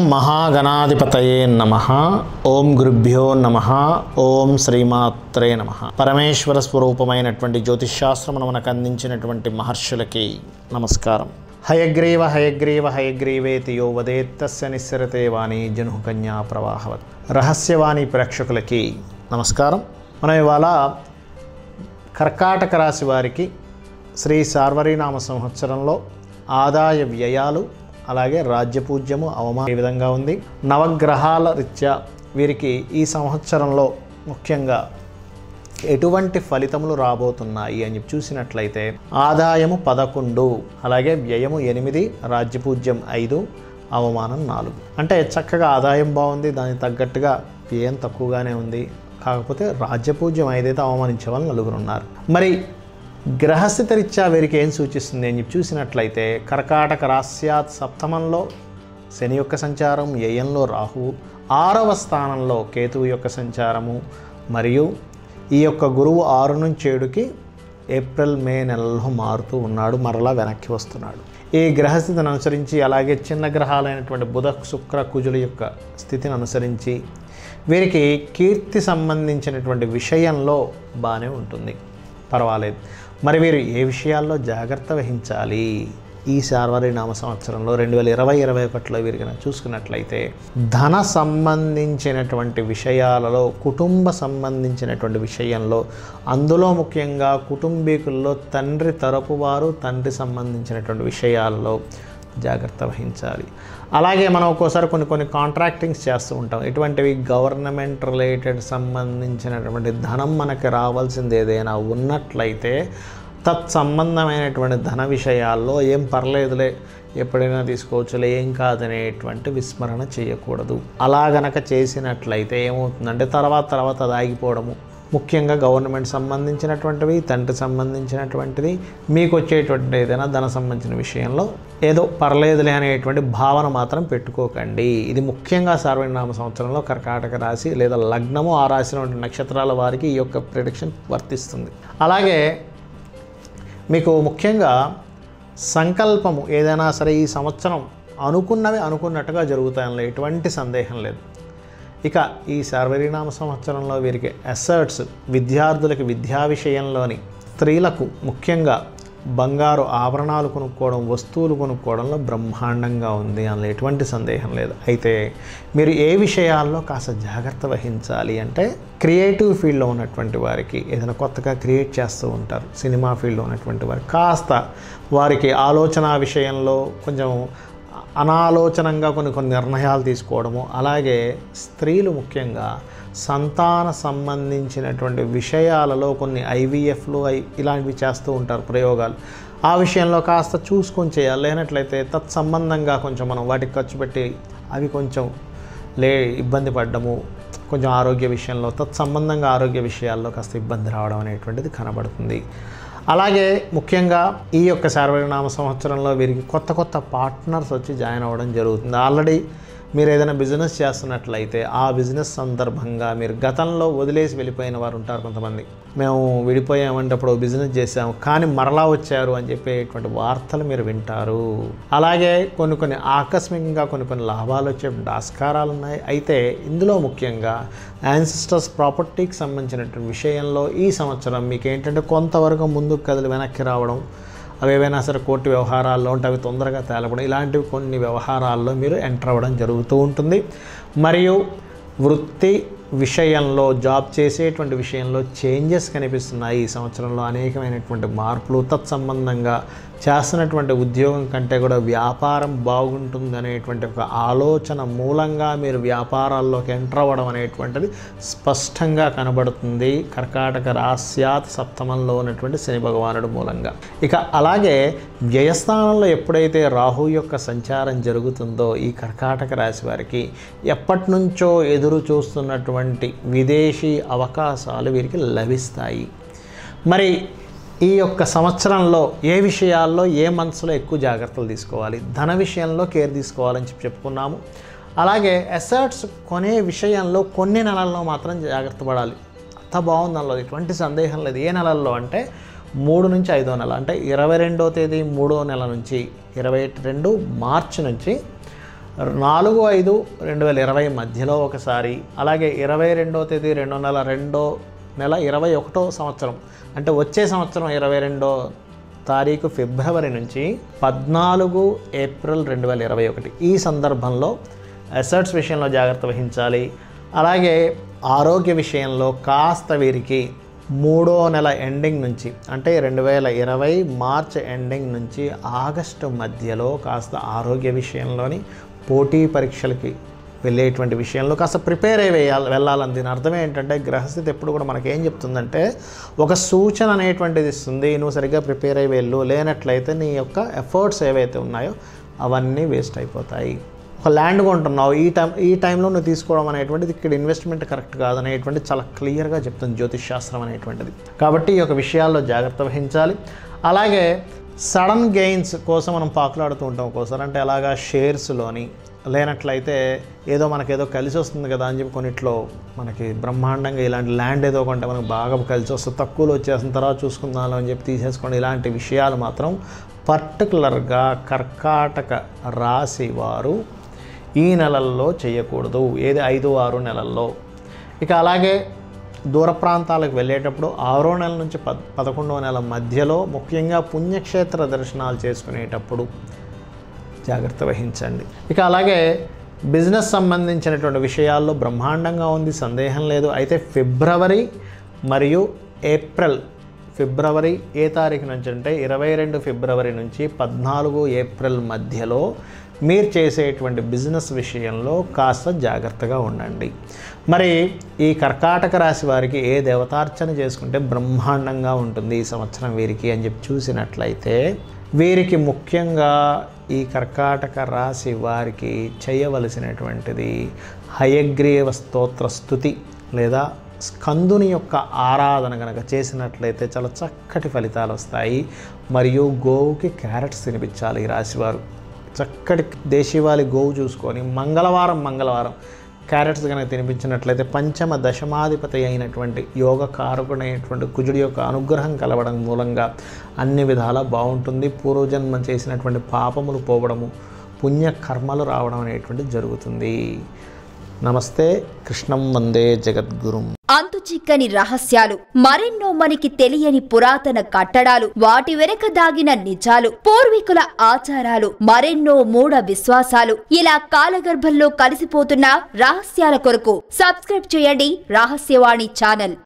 మహాగణాధిపతయే నమ ఓం గురుభ్యో నమ ఓం శ్రీమాత్రే నమ పరమేశ్వర స్వరూపమైనటువంటి జ్యోతిష్శాస్త్రమును మనకు అందించినటువంటి మహర్షులకి నమస్కారం హయగ్రీవ హయగ్రీవ హయగ్రీవేతి యో వదేత్తస్య నిస్సరతే వాణి జను కన్యా ప్రవాహవత్ రహస్యవాణి ప్రేక్షకులకి నమస్కారం మనం ఇవాళ కర్కాటక రాశి వారికి శ్రీ సార్వరీనామ సంవత్సరంలో ఆదాయ వ్యయాలు అలాగే రాజ్యపూజ్యము అవమానం ఏ విధంగా ఉంది నవగ్రహాల రీత్యా వీరికి ఈ సంవత్సరంలో ముఖ్యంగా ఎటువంటి ఫలితములు రాబోతున్నాయి అని చెప్పి చూసినట్లయితే ఆదాయము పదకొండు అలాగే వ్యయము ఎనిమిది రాజ్యపూజ్యం ఐదు అవమానం నాలుగు అంటే చక్కగా ఆదాయం బాగుంది దానికి తగ్గట్టుగా వ్యయం తక్కువగానే ఉంది కాకపోతే రాజ్యపూజ్యం ఐదైతే అవమానించే వాళ్ళు నలుగురు ఉన్నారు మరి గ్రహస్థిత రీత్యా వీరికి ఏం సూచిస్తుంది అని చెప్పి చూసినట్లయితే కర్కాటక రాస్యాత్ సప్తమంలో శని యొక్క సంచారం వ్యయంలో రాహువు ఆరవ స్థానంలో కేతువు యొక్క సంచారము మరియు ఈ యొక్క గురువు ఆరు నుంచి ఏడుకి ఏప్రిల్ మే నెలల్లో మారుతూ ఉన్నాడు మరలా వెనక్కి వస్తున్నాడు ఈ గ్రహస్థితిని అనుసరించి అలాగే చిన్న గ్రహాలైనటువంటి బుధ శుక్ర కుజుల యొక్క స్థితిని అనుసరించి వీరికి కీర్తి సంబంధించినటువంటి విషయంలో బాగానే ఉంటుంది పర్వాలేదు మరి వీరు ఏ విషయాల్లో జాగ్రత్త వహించాలి ఈ శార్వరి నామ సంవత్సరంలో రెండు వేల ఇరవై ఇరవై ఒకటిలో వీరికి కనుక చూసుకున్నట్లయితే ధన సంబంధించినటువంటి విషయాలలో కుటుంబ సంబంధించినటువంటి విషయంలో అందులో ముఖ్యంగా కుటుంబీకుల్లో తండ్రి తరపు వారు తండ్రి సంబంధించినటువంటి విషయాలలో జాగ్రత్త వహించాలి అలాగే మనం ఒక్కోసారి కొన్ని కొన్ని కాంట్రాక్టింగ్స్ చేస్తూ ఉంటాం ఇటువంటివి గవర్నమెంట్ రిలేటెడ్ సంబంధించినటువంటి ధనం మనకి రావాల్సింది ఏదైనా ఉన్నట్లయితే తత్సంబంధమైనటువంటి ధన విషయాల్లో ఏం పర్లేదులే ఎప్పుడైనా తీసుకోవచ్చులే ఏం కాదనేటువంటి విస్మరణ చేయకూడదు అలా గనక చేసినట్లయితే ఏమవుతుందంటే తర్వాత తర్వాత అది ఆగిపోవడము ముఖ్యంగా గవర్నమెంట్ సంబంధించినటువంటివి తండ్రి సంబంధించినటువంటిది మీకు వచ్చేటువంటి ఏదైనా ధన సంబంధించిన విషయంలో ఏదో పర్లేదులే అనేటువంటి భావన మాత్రం పెట్టుకోకండి ఇది ముఖ్యంగా సార్వనామ సంవత్సరంలో కర్కాటక రాశి లేదా లగ్నము ఆ రాశిలో ఉండే నక్షత్రాల వారికి ఈ యొక్క ప్రిడిక్షన్ వర్తిస్తుంది అలాగే మీకు ముఖ్యంగా సంకల్పము ఏదైనా సరే ఈ సంవత్సరం అనుకున్నవి అనుకున్నట్టుగా జరుగుతాయని ఎటువంటి సందేహం లేదు ఇక ఈ సర్వరినామ సంవత్సరంలో వీరికి అసర్ట్స్ విద్యార్థులకి విద్యా విషయంలోని స్త్రీలకు ముఖ్యంగా బంగారు ఆభరణాలు కొనుక్కోవడం వస్తువులు కొనుక్కోవడంలో బ్రహ్మాండంగా ఉంది అందులో ఎటువంటి సందేహం లేదు అయితే మీరు ఏ విషయాల్లో కాస్త జాగ్రత్త వహించాలి అంటే క్రియేటివ్ ఫీల్డ్లో ఉన్నటువంటి వారికి ఏదైనా కొత్తగా క్రియేట్ చేస్తూ ఉంటారు సినిమా ఫీల్డ్లో ఉన్నటువంటి వారికి కాస్త వారికి ఆలోచన విషయంలో కొంచెం అనాలోచనంగా కొన్ని కొన్ని నిర్ణయాలు తీసుకోవడము అలాగే స్త్రీలు ముఖ్యంగా సంతాన సంబంధించినటువంటి విషయాలలో కొన్ని ఐవీఎఫ్లు ఐ ఇలాంటివి చేస్తూ ఉంటారు ప్రయోగాలు ఆ విషయంలో కాస్త చూసుకొని చేయాలి లేనట్లయితే తత్సంబంధంగా కొంచెం మనం వాటికి ఖర్చు పెట్టి అవి కొంచెం లే ఇబ్బంది పడ్డము కొంచెం ఆరోగ్య విషయంలో తత్సంబంధంగా ఆరోగ్య విషయాల్లో కాస్త ఇబ్బంది రావడం అనేటువంటిది కనబడుతుంది అలాగే ముఖ్యంగా ఈ యొక్క శార్వరినామ సంవత్సరంలో వీరికి కొత్త కొత్త పార్ట్నర్స్ వచ్చి జాయిన్ అవ్వడం జరుగుతుంది ఆల్రెడీ మీరు ఏదైనా బిజినెస్ చేస్తున్నట్లయితే ఆ బిజినెస్ సందర్భంగా మీరు గతంలో వదిలేసి వెళ్ళిపోయిన వారు ఉంటారు కొంతమంది మేము విడిపోయామంటే అప్పుడు బిజినెస్ చేసాము కానీ మరలా వచ్చారు అని చెప్పేటువంటి వార్తలు మీరు వింటారు అలాగే కొన్ని కొన్ని ఆకస్మికంగా కొన్ని కొన్ని లాభాలు వచ్చే ఆస్కారాలు ఉన్నాయి అయితే ఇందులో ముఖ్యంగా యాన్సిస్టర్స్ ప్రాపర్టీకి సంబంధించినటువంటి విషయంలో ఈ సంవత్సరం మీకు ఏంటంటే కొంతవరకు ముందుకు కదిలి వెనక్కి రావడం అవి ఏవైనా సరే కోర్టు వ్యవహారాల్లో ఉంటే అవి తొందరగా తేలపడం ఇలాంటివి కొన్ని వ్యవహారాల్లో మీరు ఎంటర్ అవ్వడం జరుగుతూ ఉంటుంది మరియు వృత్తి విషయంలో జాబ్ చేసేటువంటి విషయంలో చేంజెస్ కనిపిస్తున్నాయి ఈ సంవత్సరంలో అనేకమైనటువంటి మార్పులు తత్సంబంధంగా చేస్తున్నటువంటి ఉద్యోగం కంటే కూడా వ్యాపారం బాగుంటుంది అనేటువంటి ఒక ఆలోచన మూలంగా మీరు వ్యాపారాల్లోకి ఎంటర్ అవ్వడం అనేటువంటిది స్పష్టంగా కనబడుతుంది కర్కాటక రాస్యాత్ సప్తమంలో ఉన్నటువంటి శని భగవానుడు మూలంగా ఇక అలాగే వ్యయస్థానంలో ఎప్పుడైతే రాహు యొక్క సంచారం జరుగుతుందో ఈ కర్కాటక రాశి వారికి ఎప్పటి నుంచో ఎదురు చూస్తున్నటువంటి విదేశీ అవకాశాలు వీరికి లభిస్తాయి మరి ఈ యొక్క సంవత్సరంలో ఏ విషయాల్లో ఏ మనసులో ఎక్కువ జాగ్రత్తలు తీసుకోవాలి ధన విషయంలో కేర్ తీసుకోవాలని చెప్పి చెప్పుకున్నాము అలాగే అసర్ట్స్ కొనే విషయంలో కొన్ని నెలల్లో మాత్రం జాగ్రత్త పడాలి అంత బాగుంది అందులో ఎటువంటి సందేహం లేదు ఏ నెలల్లో అంటే మూడు నుంచి ఐదో నెల అంటే ఇరవై రెండో తేదీ మూడో నెల నుంచి ఇరవై రెండు మార్చి నుంచి నాలుగు ఐదు రెండు వేల ఇరవై మధ్యలో ఒకసారి అలాగే ఇరవై రెండో తేదీ రెండో నెల రెండో నెల ఇరవై ఒకటో సంవత్సరం అంటే వచ్చే సంవత్సరం ఇరవై రెండో తారీఖు ఫిబ్రవరి నుంచి పద్నాలుగు ఏప్రిల్ రెండు వేల ఇరవై ఒకటి ఈ సందర్భంలో అసర్ట్స్ విషయంలో జాగ్రత్త వహించాలి అలాగే ఆరోగ్య విషయంలో కాస్త వీరికి మూడో నెల ఎండింగ్ నుంచి అంటే రెండు వేల ఇరవై మార్చ్ ఎండింగ్ నుంచి ఆగస్టు మధ్యలో కాస్త ఆరోగ్య విషయంలోని పోటీ పరీక్షలకి వెళ్ళేటువంటి విషయంలో కాస్త ప్రిపేర్ అయి వేయాలి వెళ్ళాలని దీని అర్థం ఏంటంటే గ్రహస్థితి ఎప్పుడు కూడా మనకి ఏం చెప్తుందంటే ఒక సూచన అనేటువంటిది ఇస్తుంది నువ్వు సరిగ్గా ప్రిపేర్ అయి వెళ్ళు లేనట్లయితే నీ యొక్క ఎఫర్ట్స్ ఏవైతే ఉన్నాయో అవన్నీ వేస్ట్ అయిపోతాయి ఒక ల్యాండ్ కొంటున్నావు ఈ టైం ఈ టైంలో నువ్వు తీసుకోవడం అనేటువంటిది ఇక్కడ ఇన్వెస్ట్మెంట్ కరెక్ట్ కాదనేటువంటి చాలా క్లియర్గా చెప్తుంది జ్యోతిష్ శాస్త్రం అనేటువంటిది కాబట్టి ఈ యొక్క విషయాల్లో జాగ్రత్త వహించాలి అలాగే సడన్ గెయిన్స్ కోసం మనం పాకులాడుతూ ఉంటాం ఒక్కోసారి అంటే అలాగా షేర్స్లోని లేనట్లయితే ఏదో మనకేదో కలిసి వస్తుంది కదా అని చెప్పి కొన్నిట్లో మనకి బ్రహ్మాండంగా ఇలాంటి ల్యాండ్ ఏదో కొంటే మనకు బాగా కలిసి వస్తుంది తక్కువలో వచ్చేసిన తర్వాత చూసుకుందాం అని చెప్పి తీసేసుకోండి ఇలాంటి విషయాలు మాత్రం పర్టికులర్గా కర్కాటక రాశి వారు ఈ నెలల్లో చేయకూడదు ఏది ఐదు ఆరు నెలల్లో ఇక అలాగే దూర ప్రాంతాలకు వెళ్ళేటప్పుడు ఆరో నెల నుంచి పద్ పదకొండవ నెల మధ్యలో ముఖ్యంగా పుణ్యక్షేత్ర దర్శనాలు చేసుకునేటప్పుడు జాగ్రత్త వహించండి ఇక అలాగే బిజినెస్ సంబంధించినటువంటి విషయాల్లో బ్రహ్మాండంగా ఉంది సందేహం లేదు అయితే ఫిబ్రవరి మరియు ఏప్రిల్ ఫిబ్రవరి ఏ తారీఖు నుంచి అంటే ఇరవై రెండు ఫిబ్రవరి నుంచి పద్నాలుగు ఏప్రిల్ మధ్యలో మీరు చేసేటువంటి బిజినెస్ విషయంలో కాస్త జాగ్రత్తగా ఉండండి మరి ఈ కర్కాటక రాశి వారికి ఏ దేవతార్చన చేసుకుంటే బ్రహ్మాండంగా ఉంటుంది ఈ సంవత్సరం వీరికి అని చెప్పి చూసినట్లయితే వీరికి ముఖ్యంగా ఈ కర్కాటక రాశి వారికి చేయవలసినటువంటిది హయగ్రీవ స్తోత్ర స్థుతి లేదా స్కందుని యొక్క ఆరాధన కనుక చేసినట్లయితే చాలా చక్కటి ఫలితాలు వస్తాయి మరియు గోవుకి క్యారెట్స్ తినిపించాలి ఈ రాశివారు చక్కటి దేశీవాలి గోవు చూసుకొని మంగళవారం మంగళవారం క్యారెట్స్ కనుక తినిపించినట్లయితే పంచమ దశమాధిపతి అయినటువంటి యోగ కారకుడైనటువంటి కుజుడి యొక్క అనుగ్రహం కలవడం మూలంగా అన్ని విధాలా బాగుంటుంది పూర్వజన్మ చేసినటువంటి పాపములు పోవడము పుణ్య కర్మలు రావడం అనేటువంటిది జరుగుతుంది నమస్తే కృష్ణం వందే జగద్గురుం అంతు చిక్కని రహస్యాలు మరెన్నో మనకి తెలియని పురాతన కట్టడాలు వాటి వెనక దాగిన నిజాలు పూర్వీకుల ఆచారాలు మరెన్నో మూఢ విశ్వాసాలు ఇలా కాలగర్భంలో కలిసిపోతున్న రహస్యాల కొరకు సబ్స్క్రైబ్ చేయండి రహస్యవాణి ఛానల్